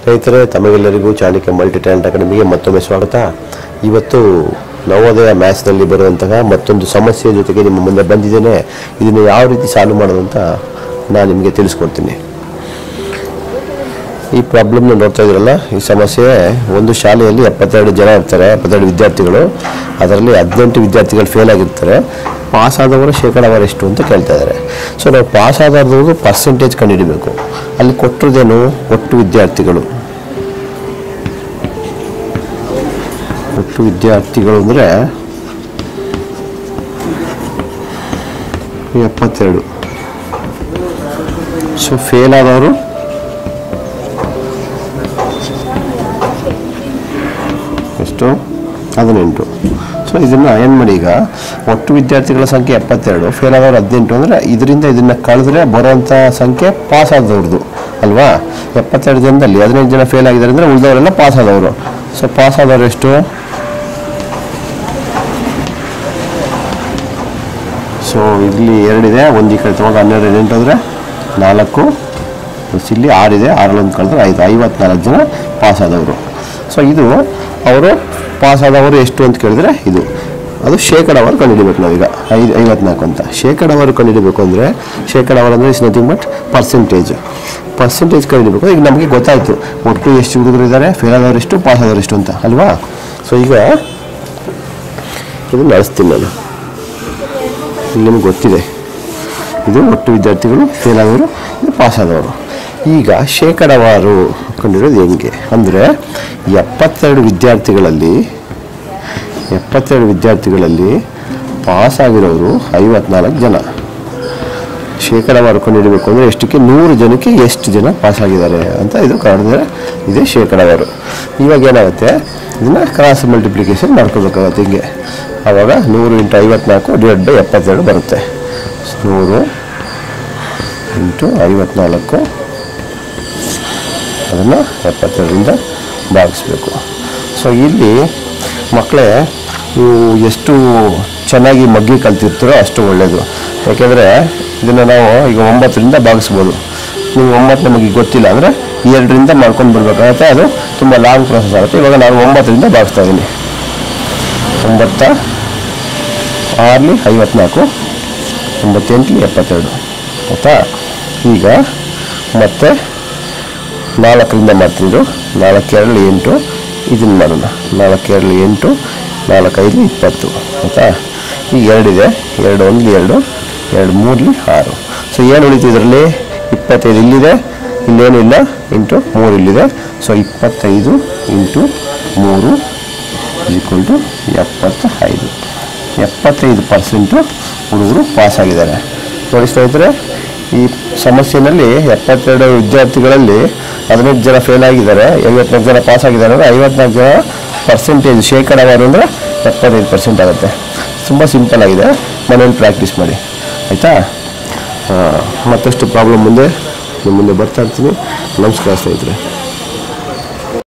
ಸ್ನೇಹಿತರೆ ತಮಗೆಲ್ಲರಿಗೂ Chanakya multi talent ಅಕಾಡೆಮಿಗೆ ಮತ್ತೊಮ್ಮೆ ಸ್ವಾಗತ ಇವತ್ತು ನವೋದಯ ಮ್ಯಾಥ್ಸ್ನಲ್ಲಿ ಬರುವಂತಹ ಮತ್ತೊಂದು ಸಮಸ್ಯೆ ಜೊತೆಗೆ ನಿಮ್ಮ ಮುಂದೆ ಬಂದಿದ್ದೇನೆ ಇದನ್ನು ಯಾವ ರೀತಿ ಸಾಲ್ವ್ ಮಾಡೋದು ಅಂತ ನಾನು ನಿಮಗೆ ತಿಳಿಸ್ಕೊಡ್ತೀನಿ ಈ ಪ್ರಾಬ್ಲಮ್ನ ನೋಡ್ತಾ ಇದ್ರಲ್ಲ ಈ ಸಮಸ್ಯೆ ಒಂದು ಶಾಲೆಯಲ್ಲಿ ಎಪ್ಪತ್ತೆರಡು ಜನ ಇರ್ತಾರೆ ಎಪ್ಪತ್ತೆರಡು ವಿದ್ಯಾರ್ಥಿಗಳು ಅದರಲ್ಲಿ ಹದಿನೆಂಟು ವಿದ್ಯಾರ್ಥಿಗಳು ಫೇಲ್ ಆಗಿರ್ತಾರೆ ಪಾಸ್ ಆದವರು ಶೇಕಡಾವಾರು ಎಷ್ಟು ಅಂತ ಕೇಳ್ತಾ ಇದ್ದಾರೆ ಸೊ ನಾವು ಪಾಸ್ ಆದವ್ರದ್ದು ಪರ್ಸೆಂಟೇಜ್ ಕಂಡುಹಿಡಬೇಕು ಅಲ್ಲಿ ಕೊಟ್ಟಿರೋದೇನು ಒಟ್ಟು ವಿದ್ಯಾರ್ಥಿಗಳು ಒಟ್ಟು ವಿದ್ಯಾರ್ಥಿಗಳು ಅಂದರೆ ಎಪ್ಪತ್ತೆರಡು ಸೊ ಫೇಲ್ ಆದವರು ಎಷ್ಟು ಹದಿನೆಂಟು ಸೊ ಇದನ್ನು ಏನು ಮಾಡಿ ಈಗ ಒಟ್ಟು ವಿದ್ಯಾರ್ಥಿಗಳ ಸಂಖ್ಯೆ ಎಪ್ಪತ್ತೆರಡು ಫೇಲ್ ಆದವರು ಹದಿನೆಂಟು ಅಂದರೆ ಇದರಿಂದ ಇದನ್ನು ಕಳೆದ್ರೆ ಬರುವಂಥ ಸಂಖ್ಯೆ ಪಾಸ್ ಆದವ್ರದ್ದು ಅಲ್ವಾ ಎಪ್ಪತ್ತೆರಡು ಜನದಲ್ಲಿ ಹದಿನೆಂಟು ಜನ ಫೇಲ್ ಆಗಿದ್ದಾರೆ ಅಂದರೆ ಉಳಿದವರೆಲ್ಲ ಪಾಸ್ ಆದವರು ಸೊ ಪಾಸ್ ಆದವರು ಎಷ್ಟು ಸೊ ಇಲ್ಲಿ ಎರಡಿದೆ ಒಂದು ಈ ಕಡೆ ತೊಗೊಂಡು ಹನ್ನೆರಡು ಎಂಟು ಅಂದರೆ ನಾಲ್ಕು ಪ್ಲಸ್ ಇಲ್ಲಿ ಆರಿದೆ ಆರಲ್ಲೊಂದು ಕಳೆದ್ರೆ ಐದು ಐವತ್ನಾಲ್ಕು ಜನ ಪಾಸ್ ಆದವರು ಸೊ ಇದು ಅವರು ಪಾಸ್ ಆದವರು ಎಷ್ಟು ಅಂತ ಕೇಳಿದ್ರೆ ಇದು ಅದು ಶೇಕಡಾವಾರು ಕಂಡುಹಿಡಬೇಕು ನಾವೀಗ ಐದು ಐವತ್ನಾಲ್ಕು ಅಂತ ಶೇಕಡಾವಾರು ಕಂಡುಹಿಡಬೇಕು ಅಂದರೆ ಶೇಕಡಾವಾರು ಅಂದರೆ is nothing but percentage percentage ಕಂಡುಹಿಡಬೇಕು ಈಗ ನಮಗೆ ಗೊತ್ತಾಯಿತು ಒಟ್ಟು ಎಷ್ಟು ಹುಡುಗರು ಇದ್ದಾರೆ ಫೇಲ್ ಆದವರು ಎಷ್ಟು ಪಾಸ್ ಆದವರು ಎಷ್ಟು ಅಂತ ಅಲ್ವಾ ಸೊ ಈಗ ಇದು ನಡೆಸ್ತೀನಿ ನಾನು ಇಲ್ಲಿ ನಿಮ್ಗೆ ಗೊತ್ತಿದೆ ಇದು ಒಟ್ಟು ವಿದ್ಯಾರ್ಥಿಗಳು ಫೇಲ್ ಆದವರು ಇದು ಪಾಸ್ ಆದವರು ಈಗ ಶೇಕಡಾವಾರು ಕಂಡಿರೋದು ಹೆಂಗೆ ಅಂದರೆ ಎಪ್ಪತ್ತೆರಡು ವಿದ್ಯಾರ್ಥಿಗಳಲ್ಲಿ ಎಪ್ಪತ್ತೆರಡು ವಿದ್ಯಾರ್ಥಿಗಳಲ್ಲಿ ಪಾಸ್ ಆಗಿರೋರು ಐವತ್ನಾಲ್ಕು ಜನ ಶೇಕಡಾವಾರು ಕಂಡುಹಿಡಬೇಕು ಅಂದರೆ ಎಷ್ಟಕ್ಕೆ ನೂರು ಜನಕ್ಕೆ ಎಷ್ಟು ಜನ ಪಾಸ್ ಆಗಿದ್ದಾರೆ ಅಂತ ಇದು ಕಾಣಿದ್ರೆ ಇದೇ ಶೇಕಡಾವಾರು ಇವಾಗ ಏನಾಗುತ್ತೆ ಇದನ್ನು ಕ್ರಾಸ್ ಮಲ್ಟಿಪ್ಲಿಕೇಶನ್ ಮಾಡ್ಕೋಬೇಕಾಗತ್ತೆ ಹಿಂಗೆ ಆವಾಗ ನೂರು ಇಂಟು ಐವತ್ನಾಲ್ಕು ಡಿವೈಡ್ ಬೈ ಎಪ್ಪತ್ತೆರಡು ಬರುತ್ತೆ ನೂರು ಇಂಟು ಐವತ್ನಾಲ್ಕು ಅದನ್ನು ಎಪ್ಪತ್ತೆರಡರಿಂದ ಭಾಗಿಸ್ಬೇಕು ಸೊ ಇಲ್ಲಿ ಮಕ್ಕಳೇ ನೀವು ಎಷ್ಟು ಚೆನ್ನಾಗಿ ಮಗ್ಗಿ ಕಲ್ತಿರ್ತೀರೋ ಅಷ್ಟು ಒಳ್ಳೆಯದು ಯಾಕೆಂದರೆ ಇದನ್ನು ನಾವು ಈಗ ಒಂಬತ್ತರಿಂದ ಭಾಗಿಸ್ಬೋದು ನೀವು ಒಂಬತ್ತು ನಮಗೆ ಗೊತ್ತಿಲ್ಲ ಅಂದರೆ ಎರಡರಿಂದ ಮಾಡ್ಕೊಂಡು ಬರ್ಬೇಕಾಗತ್ತೆ ಅದು ತುಂಬ ಲಾಂಗ್ ಪ್ರೊಸೆಸ್ ಆಗುತ್ತೆ ಇವಾಗ ನಾನು ಒಂಬತ್ತರಿಂದ ಭಾಗಿಸ್ತಾ ಇದ್ದೀನಿ ಒಂಬತ್ತ ಆರ್ಲಿ ಐವತ್ನಾಲ್ಕು ಒಂಬತ್ತೆಂಟ್ಲಿ ಎಪ್ಪತ್ತೆರಡು ಆಯಿತಾ ಈಗ ಮತ್ತೆ ನಾಲ್ಕರಿಂದ ಮಾಡ್ತೀನಿ ಇದು ನಾಲ್ಕೆರಡು ಎಂಟು ಇದನ್ನು ಮಾಡೋಣ ನಾಲ್ಕೆರಡು ಎಂಟು ನಾಲ್ಕೈದು ಇಪ್ಪತ್ತು ಆಯಿತಾ ಈಗ ಎರಡಿದೆ ಎರಡು ಒಂದು ಎರಡು ಎರಡು ಮೂರಲಿ ಆರು ಸೊ ಏನು ಉಳಿತು ಇದರಲ್ಲಿ ಇಪ್ಪತ್ತೈದು ಇಲ್ಲಿದೆ ಇಲ್ಲೇನಿಲ್ಲ ಇಂಟು ಮೂರು ಇಲ್ಲಿದೆ ಸೊ ಇಪ್ಪತ್ತೈದು ಇಂಟು ಮೂರು ಈಕ್ವಲ್ ಟು ಎಪ್ಪತ್ತ ಐದು ಎಪ್ಪತ್ತೈದು ಪರ್ಸೆಂಟು ಹುಡುಗರು ಪಾಸ್ ಆಗಿದ್ದಾರೆ ನೋಡಿ ಸ್ನೇಹಿತರೆ ಈ ಸಮಸ್ಯೆಯಲ್ಲಿ ಎಪ್ಪತ್ತೆರಡು ವಿದ್ಯಾರ್ಥಿಗಳಲ್ಲಿ ಹದಿನೆಂಟು ಜನ ಫೇಲ್ ಆಗಿದ್ದಾರೆ ಐವತ್ನಾಲ್ಕು ಜನ ಪಾಸ್ ಆಗಿದ್ದಾರೆ ಅಂದರೆ ಐವತ್ನಾಲ್ಕು ಜನ ಪರ್ಸೆಂಟೇಜ್ ಶೇಕಡಾವಾರು ಅಂದರೆ ಎಪ್ಪತ್ತೈದು ಪರ್ಸೆಂಟ್ ಆಗುತ್ತೆ ತುಂಬ ಸಿಂಪಲ್ ಆಗಿದೆ ಮನೇಲಿ ಪ್ರಾಕ್ಟೀಸ್ ಮಾಡಿ ಆಯಿತಾ ಮತ್ತಷ್ಟು ಪ್ರಾಬ್ಲಮ್ ಮುಂದೆ ನಿಮ್ಮ ಮುಂದೆ ಬರ್ತಾ ಇರ್ತೀನಿ ನಮಸ್ಕಾರ ಸ್ನೇಹಿತರೆ